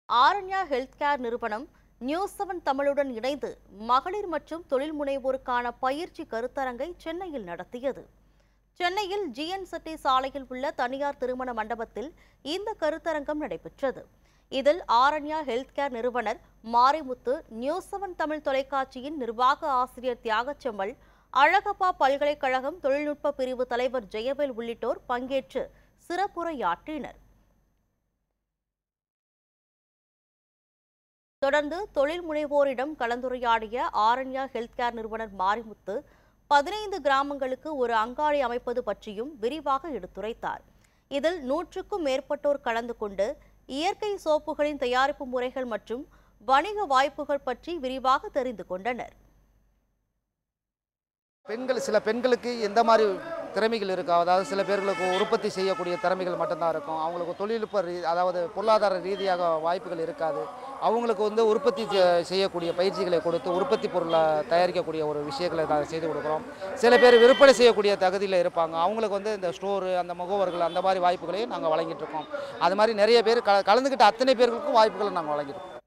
ஆரண்யா health care நிறுவனம் news seven தமிழுடன் இணைந்து மகளிர் மற்றும் தொழில் முனைவோருக்கான பயிற்சி கருத்தரங்கை சென்னையில் நடத்தியது சென்னையில் ஜிஎன் செட்டி சாலையில் உள்ள தனியார் திருமண மண்டபத்தில் இந்த கருத்தரங்கம் நடைபெற்றது இதில் ஆரண்யா ஹெல்த் கேர் நிறுவனர் மாரிமுத்து நியூஸ் செவன் தமிழ் தொலைக்காட்சியின் நிர்வாக ஆசிரியர் தியாகச்செம்மல் அழகப்பா பல்கலைக்கழகம் தொழில்நுட்ப பிரிவு தலைவர் ஜெயவேல் உள்ளிட்டோர் பங்கேற்று சிறப்புரையாற்றினர் தொடர்ந்து தொழில் முனைவோரிடம் கலந்துரையாடிய ஆரண்யா ஹெல்த் கேர் நிறுவனர் மாரிமுத்து பதினைந்து கிராமங்களுக்கு ஒரு அங்காடி அமைப்பது பற்றியும் விரிவாக எடுத்துரைத்தார் இதில் நூற்றுக்கும் மேற்பட்டோர் கலந்து கொண்டு இயற்கை சோப்புகளின் தயாரிப்பு முறைகள் மற்றும் வணிக வாய்ப்புகள் பற்றி விரிவாக தெரிந்து கொண்டனர் பெண்கள் சில பெண்களுக்கு எந்த மாதிரி திறமைகள் இருக்கா அதாவது சில பேர்களுக்கு உற்பத்தி செய்யக்கூடிய திறமைகள் மட்டும்தான் இருக்கும் அவங்களுக்கு தொழில்நுட்ப ரீ அதாவது பொருளாதார ரீதியாக வாய்ப்புகள் இருக்காது அவங்களுக்கு வந்து உற்பத்தி செ- செய்யக்கூடிய பயிற்சிகளை கொடுத்து உற்பத்தி பொருளை தயாரிக்கக்கூடிய ஒரு விஷயங்களை நாங்கள் செய்து கொடுக்குறோம் சில பேர் விற்பனை செய்யக்கூடிய தகுதியில் இருப்பாங்க அவங்களுக்கு வந்து இந்த ஸ்டோரு அந்த முகவர்கள் அந்த மாதிரி வாய்ப்புகளையும் நாங்கள் வழங்கிட்டு இருக்கோம் அது மாதிரி நிறைய பேர் க கலந்துக்கிட்ட அத்தனை பேர்களுக்கும் வாய்ப்புகளை நாங்கள் வழங்கியிருக்கோம்